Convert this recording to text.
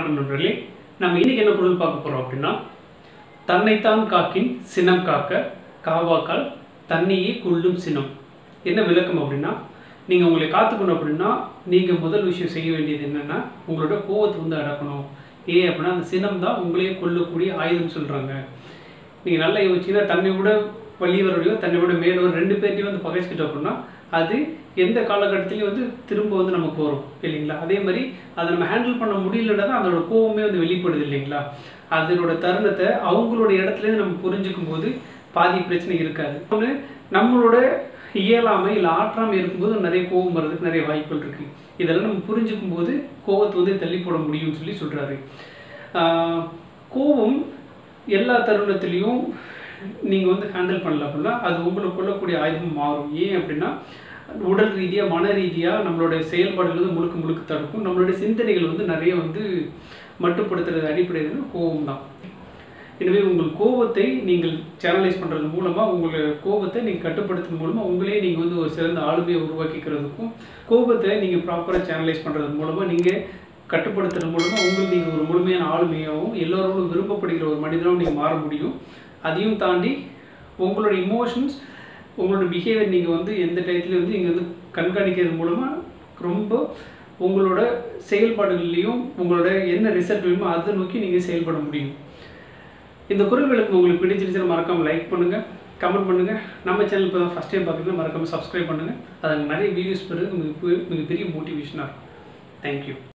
வணக்கம் நண்பர்களே நம்ம இன்னைக்கு என்ன பொருள் பார்க்க போறோம் அப்படின்னா தன்னைத்தான் காக்கின் சினம் காக்க காவாக்கால் தன்னையே கொள்ளும் சினம் என்ன விளக்கம் அப்படின்னா நீங்கள் உங்களை காத்துக்கணும் அப்படின்னா நீங்கள் முதல் விஷயம் செய்ய வேண்டியது என்னன்னா உங்களோட கோவத்தை வந்து அடக்கணும் ஏன் அப்படின்னா அந்த சினம் தான் உங்களையே கொல்லக்கூடிய ஆயுதம் சொல்கிறாங்க நீங்கள் நல்லா யோசிச்சீங்கன்னா தன்னை விட வலியவரையோ தன்னை விட மேலவர் ரெண்டு பேர்ட்டையும் வந்து பகைச்சிக்கிட்டோம் அப்படின்னா அது எந்த காலகட்டத்திலையும் வந்து திரும்ப வந்து நமக்கு வரும் இல்லைங்களா அதே மாதிரி அதை நம்ம ஹேண்டில் பண்ண முடியலன்னா தான் அதோட கோவமே வந்து வெளிப்படுது இல்லைங்களா அதனோட தருணத்தை அவங்களோட இடத்துலேருந்து நம்ம புரிஞ்சுக்கும் போது பாதி பிரச்சனை இருக்காது ஒன்று நம்மளோட இயலாமை இல்லை ஆற்றாமை இருக்கும்போது நிறைய கோபம் வர்றதுக்கு நிறைய வாய்ப்புகள் இருக்குது இதெல்லாம் நம்ம புரிஞ்சுக்கும் போது கோபத்தை வந்து தள்ளி போட முடியும்னு சொல்லி சொல்கிறாரு கோபம் எல்லா தருணத்துலேயும் நீங்கள் வந்து ஹேண்டில் பண்ணல அப்படின்னா அது உங்களுக்கு கொள்ளக்கூடிய ஆயுதம் மாறும் ஏன் அப்படின்னா உடல் ரீதியாக மன ரீதியாக நம்மளுடைய செயல்பாடுகள் வந்து முழுக்க முழுக்க தடுக்கும் நம்மளுடைய சிந்தனைகள் வந்து நிறைய வந்து மட்டுப்படுத்துறது அடிப்படையில் கோபம் தான் எனவே உங்கள் கோபத்தை நீங்கள் சேனலைஸ் பண்ணுறது மூலமாக உங்கள் கோபத்தை நீங்கள் கட்டுப்படுத்துறது மூலமாக உங்களே நீங்கள் வந்து ஒரு சிறந்த ஆளுமையை உருவாக்கிக்கிறதுக்கும் கோபத்தை நீங்கள் ப்ராப்பராக சேனலைஸ் பண்ணுறது மூலமாக நீங்கள் கட்டுப்படுத்துறது மூலமாக உங்களுக்கு நீங்கள் ஒரு முழுமையான ஆளுமையாகவும் எல்லோரோடும் விரும்பப்படுகிற ஒரு மனிதனாகவும் நீங்கள் மாற முடியும் அதையும் தாண்டி உங்களோட இமோஷன்ஸ் உங்களோட பிஹேவியர் நீங்கள் வந்து எந்த டயத்துலையும் வந்து நீங்கள் வந்து கண்காணிக்கிறது மூலமாக ரொம்ப உங்களோட செயல்பாடுகள்லையும் உங்களோட என்ன ரிசல்ட் வேணுமோ அதை நோக்கி நீங்கள் செயல்பட முடியும் இந்த குரல் விளக்கம் உங்களுக்கு பிடிச்சிருச்சுன்னா மறக்காமல் லைக் பண்ணுங்கள் கமெண்ட் பண்ணுங்கள் நம்ம சேனல் இப்போ தான் ஃபஸ்ட் டைம் பார்க்குறீங்கன்னா மறக்காமல் சப்ஸ்கிரைப் பண்ணுங்கள் அதில் நிறைய வீடியோஸ் பெறுறது மிக மிகப்பெரிய மோட்டிவேஷனாக இருக்கும் தேங்க்யூ